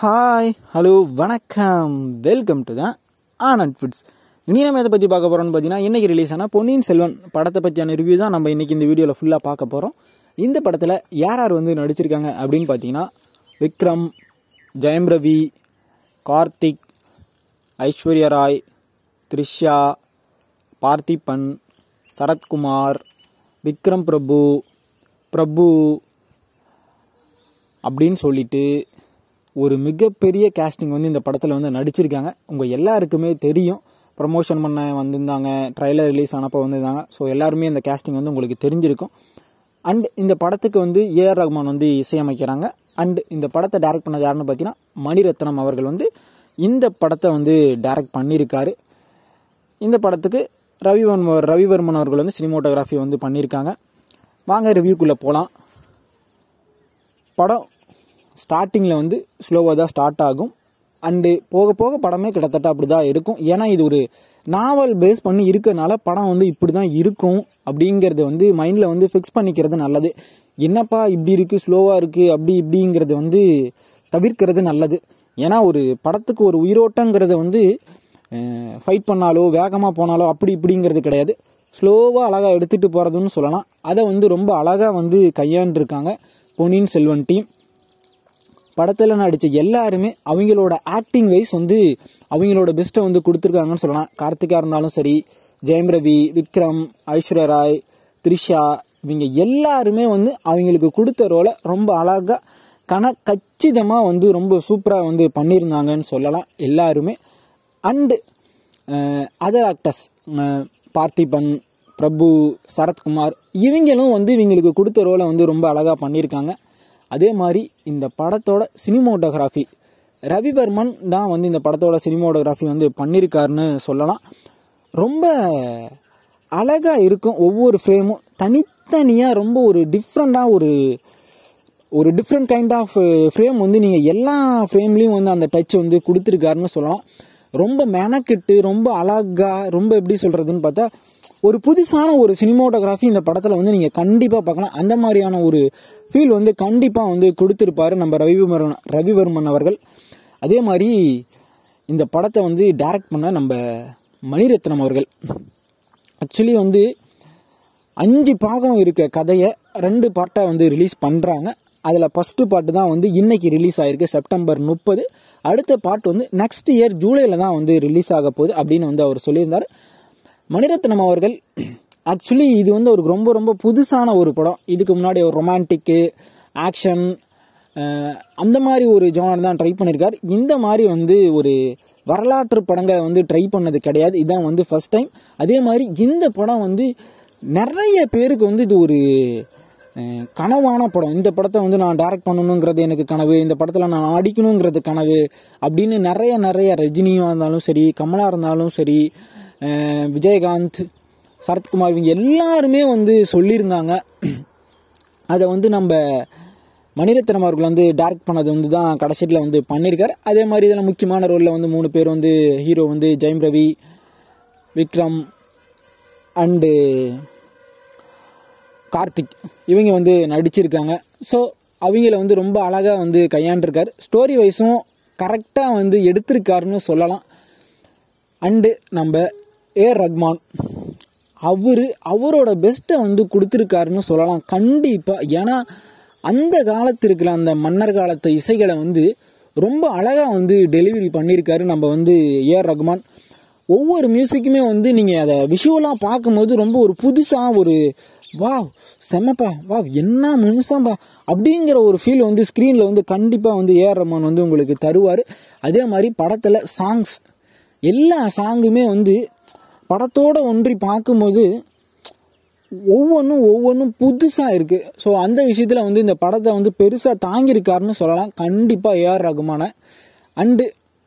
hi hello வணக்கம் welcome to the Anand foods இனி நம்ம எதை பற்றி பார்க்க போகிறோம்னு பார்த்தீங்கன்னா இன்றைக்கி ரிலீஸ் ஆன பொன்னியின் செல்வன் படத்தை பற்றியான ரிவ்யூ தான் நம்ம இன்றைக்கி இந்த வீடியோவில் ஃபுல்லாக பார்க்க போகிறோம் இந்த படத்தில் யார் யார் வந்து நடிச்சிருக்காங்க அப்படின்னு பார்த்தீங்கன்னா விக்ரம் ஜெயம் ரவி கார்த்திக் ஐஸ்வர்யா ராய் த்ரிஷா பார்த்திபன் சரத்குமார் விக்ரம் பிரபு பிரபு அப்படின்னு சொல்லிட்டு ஒரு மிகப்பெரிய கேஸ்டிங் வந்து இந்த படத்தில் வந்து நடிச்சிருக்காங்க உங்கள் எல்லாருக்குமே தெரியும் ப்ரமோஷன் பண்ண வந்திருந்தாங்க ட்ரைலர் ரிலீஸ் ஆனப்போ வந்திருந்தாங்க ஸோ எல்லாருமே இந்த கேஸ்டிங் வந்து உங்களுக்கு தெரிஞ்சிருக்கும் அண்ட் இந்த படத்துக்கு வந்து ஏஆர் ரஹ்மான் வந்து இசையமைக்கிறாங்க அண்ட் இந்த படத்தை டைரக்ட் பண்ணது யாருன்னு பார்த்தீங்கன்னா மணிரத்னம் அவர்கள் வந்து இந்த படத்தை வந்து டைரக்ட் பண்ணியிருக்காரு இந்த படத்துக்கு ரவிவர்ம ரவிவர்மன் அவர்கள் வந்து சினிமோட்டோகிராஃபி வந்து பண்ணியிருக்காங்க வாங்க ரிவ்யூக்குள்ளே போகலாம் படம் ஸ்டார்டிங்கில் வந்து ஸ்லோவாக தான் ஸ்டார்ட் ஆகும் அண்டு போக போக படமே கிட்டத்தட்ட அப்படி தான் இருக்கும் ஏன்னா இது ஒரு நாவல் பேஸ் பண்ணி இருக்கனால படம் வந்து இப்படி தான் இருக்கும் அப்படிங்கிறது வந்து மைண்டில் வந்து ஃபிக்ஸ் பண்ணிக்கிறது நல்லது என்னப்பா இப்படி இருக்குது ஸ்லோவாக இருக்குது அப்படி இப்படிங்கிறது வந்து தவிர்க்கிறது நல்லது ஏன்னா ஒரு படத்துக்கு ஒரு உயிரோட்டங்கிறத வந்து ஃபைட் பண்ணாலோ வேகமாக போனாலோ அப்படி இப்படிங்கிறது கிடையாது ஸ்லோவாக அழகாக எடுத்துகிட்டு போகிறதுன்னு சொல்லலாம் அதை வந்து ரொம்ப அழகாக வந்து கையாண்டிருக்காங்க பொன்னியின் செல்வன் டீம் படத்தில் நடித்த எல்லாருமே அவங்களோட ஆக்டிங் வைஸ் வந்து அவங்களோட பெஸ்ட்டை வந்து கொடுத்துருக்காங்கன்னு சொல்லலாம் கார்த்திகா இருந்தாலும் சரி ஜெயம் ரவி விக்ரம் ஐஸ்வர்யா ராய் த்ரிஷா இவங்க எல்லாருமே வந்து அவங்களுக்கு கொடுத்த ரோலை ரொம்ப அழகாக கன கச்சிதமாக வந்து ரொம்ப சூப்பராக வந்து பண்ணியிருந்தாங்கன்னு சொல்லலாம் எல்லாருமே and other actors Parthiban Prabhu Sarathkumar இவங்களும் வந்து இவங்களுக்கு கொடுத்த ரோலை வந்து ரொம்ப அழகாக பண்ணியிருக்காங்க அதே மாதிரி இந்த படத்தோட சினிமோட்டோகிராஃபி ரவிவர்மன் தான் வந்து இந்த படத்தோட சினிமோட்டோகிராஃபி வந்து பண்ணியிருக்காருன்னு சொல்லலாம் ரொம்ப அழகாக இருக்கும் ஒவ்வொரு ஃப்ரேமும் தனித்தனியாக ரொம்ப ஒரு டிஃப்ரெண்ட்டாக ஒரு ஒரு டிஃப்ரெண்ட் கைண்ட் ஆஃப் ஃப்ரேம் வந்து நீங்கள் எல்லா ஃப்ரேம்லேயும் வந்து அந்த டச் வந்து கொடுத்துருக்காருன்னு சொல்லலாம் ரொம்ப மெனக்கெட்டு ரொம்ப அழகாக ரொம்ப எப்படி சொல்கிறதுன்னு பார்த்தா ஒரு புதுசான ஒரு சினிமோட்டோகிராஃபி இந்த படத்தில் வந்து நீங்கள் கண்டிப்பாக பார்க்கலாம் அந்த மாதிரியான ஒரு ஃபீல் வந்து கண்டிப்பாக வந்து கொடுத்துருப்பாரு நம்ம ரவிவர்மன் ரவிவர்மன் அவர்கள் அதே மாதிரி இந்த படத்தை வந்து டைரக்ட் பண்ண நம்ம மணிரத்னம் அவர்கள் ஆக்சுவலி வந்து அஞ்சு பாகம் இருக்க கதையை ரெண்டு பார்ட்டாக வந்து ரிலீஸ் பண்ணுறாங்க அதில் ஃபஸ்ட்டு பாட்டு தான் வந்து இன்னைக்கு ரிலீஸ் ஆகிருக்கு செப்டம்பர் முப்பது அடுத்த பாட்டு வந்து நெக்ஸ்ட் இயர் ஜூலையில் தான் வந்து ரிலீஸ் ஆக போகுது அப்படின்னு வந்து அவர் சொல்லியிருந்தார் மணிரத்னம் அவர்கள் ஆக்சுவலி இது வந்து அவருக்கு ரொம்ப ரொம்ப புதுசான ஒரு படம் இதுக்கு முன்னாடி ஒரு ரொமான்டிக்கு ஆக்ஷன் அந்த மாதிரி ஒரு ஜோனர் தான் ட்ரை பண்ணியிருக்கார் இந்த மாதிரி வந்து ஒரு வரலாற்று படங்களை வந்து ட்ரை பண்ணது கிடையாது இதான் வந்து ஃபர்ஸ்ட் டைம் அதே மாதிரி இந்த படம் வந்து நிறைய பேருக்கு வந்து இது ஒரு கனவான படம் இந்த படத்தை வந்து நான் டைரக்ட் பண்ணணுங்கிறது எனக்கு கனவு இந்த படத்தில் நான் அடிக்கணுங்கிறது கனவு அப்படின்னு நிறைய நிறைய ரஜினியாக இருந்தாலும் சரி கமலா இருந்தாலும் சரி விஜயகாந்த் சரத்குமார் இவங்க எல்லாருமே வந்து சொல்லியிருந்தாங்க அதை வந்து நம்ம மணிரத்னம் அவர்கள் வந்து டைரக்ட் பண்ணது வந்து தான் கடைசியில் வந்து பண்ணியிருக்காரு அதே மாதிரி இதில் முக்கியமான ரோலில் வந்து மூணு பேர் வந்து ஹீரோ வந்து ஜெயம் ரவி விக்ரம் அண்டு கார்த்திக் இவங்க வந்து நடிச்சிருக்காங்க ஸோ அவங்கள வந்து ரொம்ப அழகாக வந்து கையாண்டிருக்காரு ஸ்டோரி வைஸும் கரெக்டாக வந்து எடுத்திருக்காருன்னு சொல்லலாம் அண்டு நம்ம ஏ ரஹ்மான் அவர் அவரோட பெஸ்ட்டை வந்து கொடுத்துருக்காருன்னு சொல்லலாம் கண்டிப்பாக ஏன்னா அந்த காலத்து இருக்கிற அந்த மன்னர் காலத்து இசைகளை வந்து ரொம்ப அழகாக வந்து டெலிவரி பண்ணியிருக்காரு நம்ம வந்து ஏஆர் ரஹ்மான் ஒவ்வொரு மியூசிக்குமே வந்து நீங்கள் அதை விஷுவலாக பார்க்கும்போது ரொம்ப ஒரு புதுசாக ஒரு வா செம்மப்பா வா என்ன முழுசாம்பா அப்படிங்கிற ஒரு ஃபீல் வந்து ஸ்க்ரீனில் வந்து கண்டிப்பாக வந்து ஏஆர் ரஹ்மான் வந்து உங்களுக்கு தருவார் அதே மாதிரி படத்தில் சாங்ஸ் எல்லா சாங்குமே வந்து படத்தோடு ஒன்றி பார்க்கும்போது ஒவ்வொன்றும் ஒவ்வொன்றும் புதுசாக இருக்குது ஸோ அந்த விஷயத்தில் வந்து இந்த படத்தை வந்து பெருசாக தாங்கியிருக்காருன்னு சொல்லலாம் கண்டிப்பாக ஏஆர் ரகுமான அண்டு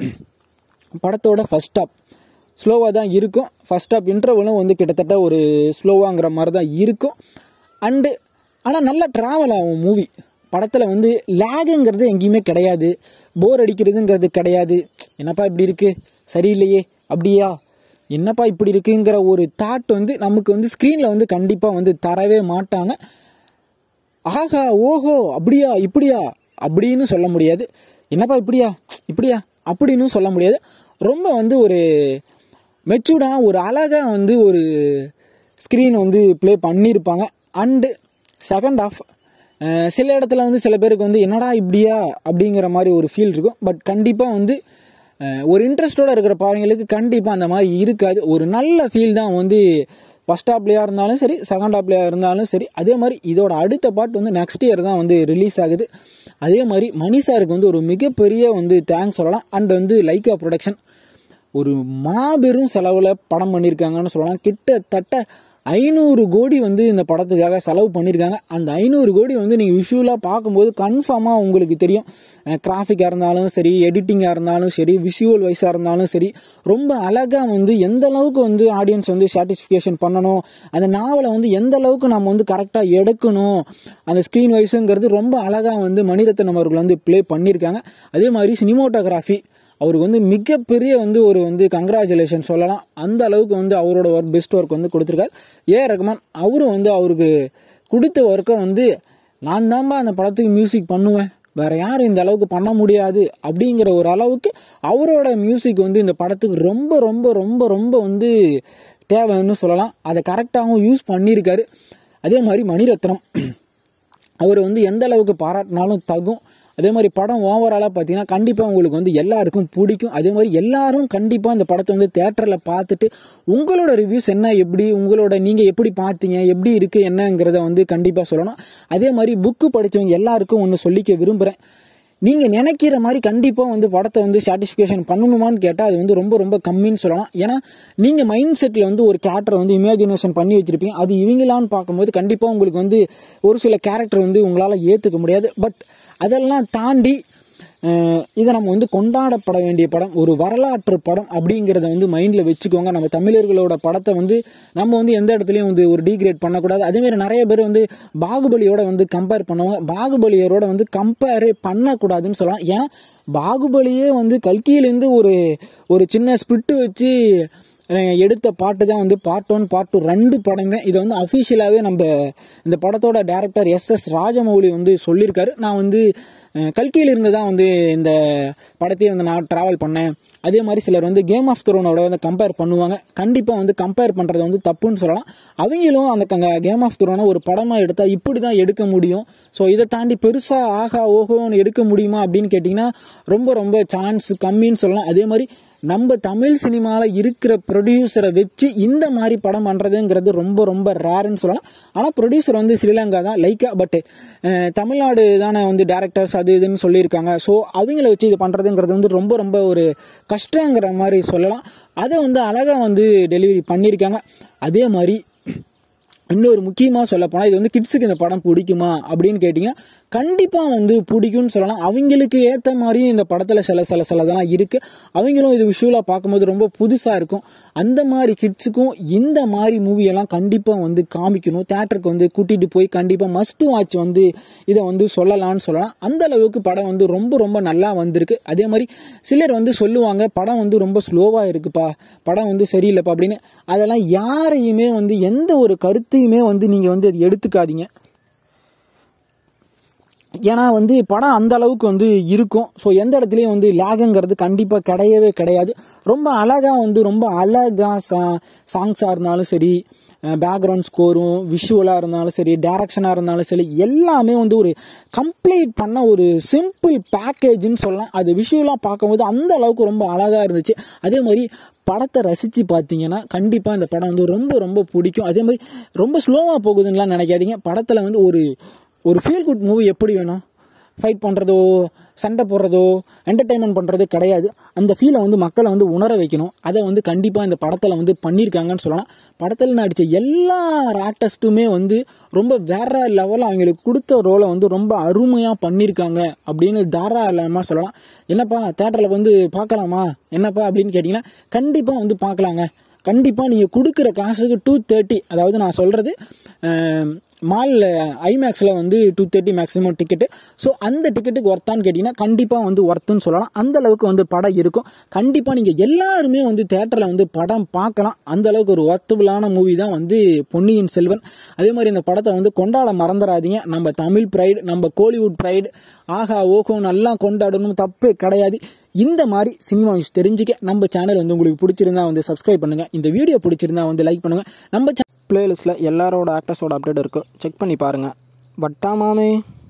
படத்தோட ஃபஸ்ட் ஸ்டாப் ஸ்லோவாக தான் இருக்கும் ஃபஸ்ட் ஸ்டாப் இன்டர்வலும் வந்து கிட்டத்தட்ட ஒரு ஸ்லோவாங்கிற மாதிரி தான் இருக்கும் அண்டு ஆனால் நல்லா ட்ராவல் ஆகும் மூவி படத்தில் வந்து லேகுங்கிறது எங்கேயுமே கிடையாது போர் அடிக்கிறதுங்கிறது கிடையாது என்னப்பா இப்படி இருக்குது சரியில்லையே அப்படியா என்னப்பா இப்படி இருக்குங்கிற ஒரு தாட் வந்து நமக்கு வந்து ஸ்க்ரீனில் வந்து கண்டிப்பாக வந்து தரவே மாட்டாங்க ஆகா ஓஹோ அப்படியா இப்படியா அப்படின்னு சொல்ல முடியாது என்னப்பா இப்படியா இப்படியா அப்படின்னு சொல்ல முடியாது ரொம்ப வந்து ஒரு மெச்சூர்டாக ஒரு அழகாக வந்து ஒரு ஸ்க்ரீன் வந்து ப்ளே பண்ணியிருப்பாங்க அண்டு செகண்ட் ஆஃப் சில இடத்துல வந்து சில பேருக்கு வந்து என்னடா இப்படியா அப்படிங்கிற மாதிரி ஒரு ஃபீல் இருக்கும் பட் கண்டிப்பாக வந்து அஹ், ஒரு இன்ட்ரெஸ்டோட இருக்கிற பாவங்களுக்கு கண்டிப்பாக அந்த மாதிரி இருக்காது ஒரு நல்ல ஃபீல் தான் வந்து ஃபஸ்ட் ஹாப்லேயாக இருந்தாலும் சரி செகண்ட் ஹாப்லேயாக இருந்தாலும் சரி அதே மாதிரி இதோட அடுத்த பார்ட் வந்து நெக்ஸ்ட் இயர் தான் வந்து ரிலீஸ் ஆகுது அதே மாதிரி மணி சாருக்கு வந்து ஒரு மிகப்பெரிய வந்து தேங்க்ஸ் சொல்லலாம் அண்ட் வந்து லைக்கா ப்ரொடக்ஷன் ஒரு மாபெரும் செலவில் படம் பண்ணியிருக்காங்கன்னு சொல்லலாம் கிட்டத்தட்ட ஐநூறு கோடி வந்து இந்த படத்துக்காக செலவு பண்ணியிருக்காங்க அந்த ஐநூறு கோடி வந்து நீங்கள் விஷுவலாக பார்க்கும்போது கன்ஃபார்மாக உங்களுக்கு தெரியும் கிராஃபிக்காக இருந்தாலும் சரி எடிட்டிங்காக இருந்தாலும் சரி விஷுவல் வைஸாக இருந்தாலும் சரி ரொம்ப அழகாக வந்து எந்த அளவுக்கு வந்து ஆடியன்ஸ் வந்து சாட்டிஸ்ஃபிகேஷன் பண்ணணும் அந்த நாவலை வந்து எந்த அளவுக்கு நம்ம வந்து கரெக்டாக எடுக்கணும் அந்த ஸ்க்ரீன் வைஸுங்கிறது ரொம்ப அழகாக வந்து மணிரத்னம் அவர்கள் வந்து ப்ளே பண்ணியிருக்காங்க அதே மாதிரி சினிமோட்டோகிராஃபி அவருக்கு வந்து மிகப்பெரிய வந்து ஒரு வந்து கங்க்ராச்சுலேஷன் சொல்லலாம் அந்த அளவுக்கு வந்து அவரோட ஒர்க் பெஸ்ட் ஒர்க் வந்து கொடுத்துருக்காரு ஏ ரகுமான் அவரும் வந்து அவருக்கு கொடுத்த ஒர்க்கை வந்து நான் தான்பா அந்த படத்துக்கு மியூசிக் பண்ணுவேன் வேற யாரும் இந்த அளவுக்கு பண்ண முடியாது அப்படிங்கிற ஒரு அளவுக்கு அவரோட மியூசிக் வந்து இந்த படத்துக்கு ரொம்ப ரொம்ப ரொம்ப ரொம்ப வந்து தேவைன்னு சொல்லலாம் அதை கரெக்டாகவும் யூஸ் பண்ணியிருக்காரு அதே மாதிரி மணிரத்னம் அவர் வந்து எந்த அளவுக்கு பாராட்டினாலும் தகும் அதே மாதிரி படம் ஓவராலாக பார்த்தீங்கன்னா கண்டிப்பாக உங்களுக்கு வந்து எல்லாருக்கும் பிடிக்கும் அதே மாதிரி எல்லாரும் கண்டிப்பாக இந்த படத்தை வந்து தேட்டரில் பார்த்துட்டு உங்களோட ரிவ்யூஸ் என்ன எப்படி உங்களோட நீங்கள் எப்படி பார்த்தீங்க எப்படி இருக்குது என்னங்கிறத வந்து கண்டிப்பாக சொல்லணும் அதே மாதிரி புக்கு படித்தவங்க எல்லாருக்கும் ஒன்று சொல்லிக்க விரும்புகிறேன் நீங்கள் நினைக்கிற மாதிரி கண்டிப்பாக வந்து படத்தை வந்து சாட்டிஸ்ஃபிகேஷன் பண்ணணுமான்னு கேட்டால் அது வந்து ரொம்ப ரொம்ப கம்மின்னு சொல்லலாம் ஏன்னா நீங்கள் மைண்ட் செட்டில் வந்து ஒரு கேரக்டரை வந்து இமேஜினேஷன் பண்ணி வச்சிருப்பீங்க அது இவங்களான்னு பார்க்கும்போது கண்டிப்பாக உங்களுக்கு வந்து ஒரு சில கேரக்டர் வந்து உங்களால் ஏற்றுக்க முடியாது பட் அதெல்லாம் தாண்டி அஹ், இதை நம்ம வந்து கொண்டாடப்பட வேண்டிய படம் ஒரு வரலாற்று படம் அப்படிங்கிறத வந்து மைண்டில் வச்சுக்கோங்க நம்ம தமிழர்களோட படத்தை வந்து நம்ம வந்து எந்த இடத்துலையும் வந்து ஒரு டீக்ரேட் பண்ணக்கூடாது அதேமாதிரி நிறைய பேர் வந்து பாகுபலியோட வந்து கம்பேர் பண்ணுவாங்க பாகுபலியோட வந்து கம்பேரே பண்ணக்கூடாதுன்னு சொல்லலாம் ஏன்னா பாகுபலியே வந்து கல்கியிலேருந்து ஒரு ஒரு சின்ன ஸ்பிரிட்டு வச்சு அஹ் எடுத்த பாட்டு தான் வந்து பார்ட் ஒன் பார்ட் டூ ரெண்டு படமே இதை வந்து அஃபிஷியலாகவே நம்ம இந்த படத்தோட டேரக்டர் எஸ் எஸ் ராஜமௌலி வந்து சொல்லியிருக்காரு நான் வந்து அஹ், கல்கியில் இருந்து தான் வந்து இந்த படத்தையே வந்து நான் ட்ராவல் பண்ணேன் அதே மாதிரி சிலர் வந்து கேம் ஆஃப் த்ரோனோட வந்து கம்பேர் பண்ணுவாங்க கண்டிப்பாக வந்து கம்பேர் பண்ணுறது வந்து தப்புன்னு சொல்லலாம் அவங்களும் அந்த கேம் ஆஃப் த்ரோனை ஒரு படமாக எடுத்தால் இப்படி தான் எடுக்க முடியும் ஸோ இதை தாண்டி பெருசாக ஆகா ஓஹோன்னு எடுக்க முடியுமா அப்படின்னு கேட்டிங்கன்னா ரொம்ப ரொம்ப சான்ஸ் கம்மின்னு சொல்லலாம் அதே மாதிரி நம்ம தமிழ் சினிமாவில் இருக்கிற ப்ரொடியூசரை வச்சு இந்த மாதிரி படம் பண்ணுறதுங்கிறது ரொம்ப ரொம்ப ரேருன்னு சொல்லலாம் ஆனால் ப்ரொடியூசர் வந்து ஸ்ரீலங்கா தான் லைக்கா பட் தமிழ்நாடு தானே வந்து டேரக்டர்ஸ் அது இதுன்னு சொல்லியிருக்காங்க ஸோ அவங்கள வச்சு இது பண்ணுறதுங்கிறது வந்து ரொம்ப ரொம்ப ஒரு கஷ்டங்கிற மாதிரி சொல்லலாம் அதை வந்து அழகாக வந்து டெலிவரி பண்ணியிருக்காங்க அதே மாதிரி இன்னொரு முக்கியமாக சொல்ல போனால் இது வந்து கிட்ஸுக்கு இந்த படம் பிடிக்குமா அப்படின்னு கேட்டிங்கன்னா கண்டிப்பாக வந்து பிடிக்கும்னு சொல்லலாம் அவங்களுக்கு ஏற்ற மாதிரியும் இந்த படத்தில் சில சில சிலதெல்லாம் இருக்குது அவங்களும் இது விஷுவலாக பார்க்கும்போது ரொம்ப புதுசாக இருக்கும் அந்த மாதிரி கிட்ஸுக்கும் இந்த மாதிரி மூவியெல்லாம் கண்டிப்பாக வந்து காமிக்கணும் தேட்டருக்கு வந்து கூட்டிகிட்டு போய் கண்டிப்பாக மஸ்ட் வாட்ச் வந்து இதை வந்து சொல்லலாம்னு சொல்லலாம் அந்த அளவுக்கு படம் வந்து ரொம்ப ரொம்ப நல்லா வந்திருக்கு அதே மாதிரி சிலர் வந்து சொல்லுவாங்க படம் வந்து ரொம்ப ஸ்லோவாக இருக்குப்பா படம் வந்து சரியில்லைப்பா அப்படின்னு அதெல்லாம் யாரையுமே வந்து எந்த ஒரு கருத்தையுமே வந்து நீங்கள் வந்து அது எடுத்துக்காதீங்க ஏன்னா வந்து படம் அந்த அளவுக்கு வந்து இருக்கும் ஸோ எந்த இடத்துலையும் வந்து லேகுங்கிறது கண்டிப்பாக கிடையவே கிடையாது ரொம்ப அழகாக வந்து ரொம்ப அழகாக சா சாங்ஸாக இருந்தாலும் சரி பேக்ரவுண்ட் ஸ்கோரும் விஷுவலாக இருந்தாலும் சரி டேரக்ஷனாக இருந்தாலும் சரி எல்லாமே வந்து ஒரு கம்ப்ளீட் பண்ண ஒரு சிம்பிள் பேக்கேஜ்னு சொல்லலாம் அது விஷுவலாக பார்க்கும்போது அந்த அளவுக்கு ரொம்ப அழகாக இருந்துச்சு அதே மாதிரி படத்தை ரசித்து பார்த்தீங்கன்னா கண்டிப்பாக இந்த படம் வந்து ரொம்ப ரொம்ப பிடிக்கும் அதே மாதிரி ரொம்ப ஸ்லோவாக போகுதுன்னுலாம் நினைக்காதீங்க படத்தில் வந்து ஒரு ஒரு ஃபீல் குட் மூவி எப்படி வேணும் ஃபைட் பண்ணுறதோ சண்டை போடுறதோ என்டர்டைன்மெண்ட் பண்ணுறது கிடையாது அந்த ஃபீலை வந்து மக்களை வந்து உணர வைக்கணும் அதை வந்து கண்டிப்பாக இந்த படத்தில் வந்து பண்ணியிருக்காங்கன்னு சொல்லலாம் படத்தில் நடித்த எல்லா ஆர்டிஸ்ட்டுமே வந்து ரொம்ப வேற லெவலில் அவங்களுக்கு கொடுத்த ரோலை வந்து ரொம்ப அருமையாக பண்ணியிருக்காங்க அப்படின்னு தாராளமாக சொல்லலாம் என்னப்பா தேட்டரில் வந்து பார்க்கலாமா என்னப்பா அப்படின்னு கேட்டிங்கன்னா கண்டிப்பாக வந்து பார்க்கலாங்க கண்டிப்பாக நீங்கள் கொடுக்குற காசுக்கு டூ தேர்ட்டி அதாவது நான் சொல்கிறது மாலில் ஐமேக்ஸில் வந்து two thirty maximum ticket so அந்த டிக்கெட்டுக்கு ஒர்த்தான்னு கேட்டிங்கன்னா கண்டிப்பாக வந்து ஒர்த்துன்னு சொல்லலாம் அந்த அளவுக்கு வந்து படம் இருக்கும் கண்டிப்பாக நீங்கள் எல்லாருமே வந்து தேட்டரில் வந்து படம் பார்க்கலாம் அந்த அளவுக்கு ஒரு ஒர்த்தபுளான மூவி தான் வந்து பொன்னியின் செல்வன் அதே மாதிரி இந்த படத்தை வந்து கொண்டாட மறந்துடாதீங்க நம்ம தமிழ் ப்ரைடு நம்ம கோலிவுட் ப்ரைடு ஆஹா ஓஹோ நல்லா கொண்டாடணும் தப்பு கிடையாது இந்த மாதிரி சினிமா நியூஸ் தெரிஞ்சுக்க நம்ம சேனல் வந்து உங்களுக்கு பிடிச்சிருந்தா வந்து சப்ஸ்கிரைப் பண்ணுங்கள் இந்த வீடியோ பிடிச்சிருந்தா வந்து லைக் பண்ணுங்கள் நம்ம பிளேலிஸ்ட்டில் எல்லாரோட ஆக்டர்ஸோட அப்டேட் இருக்கும் செக் பண்ணி பாருங்கள் பட்டா மாமே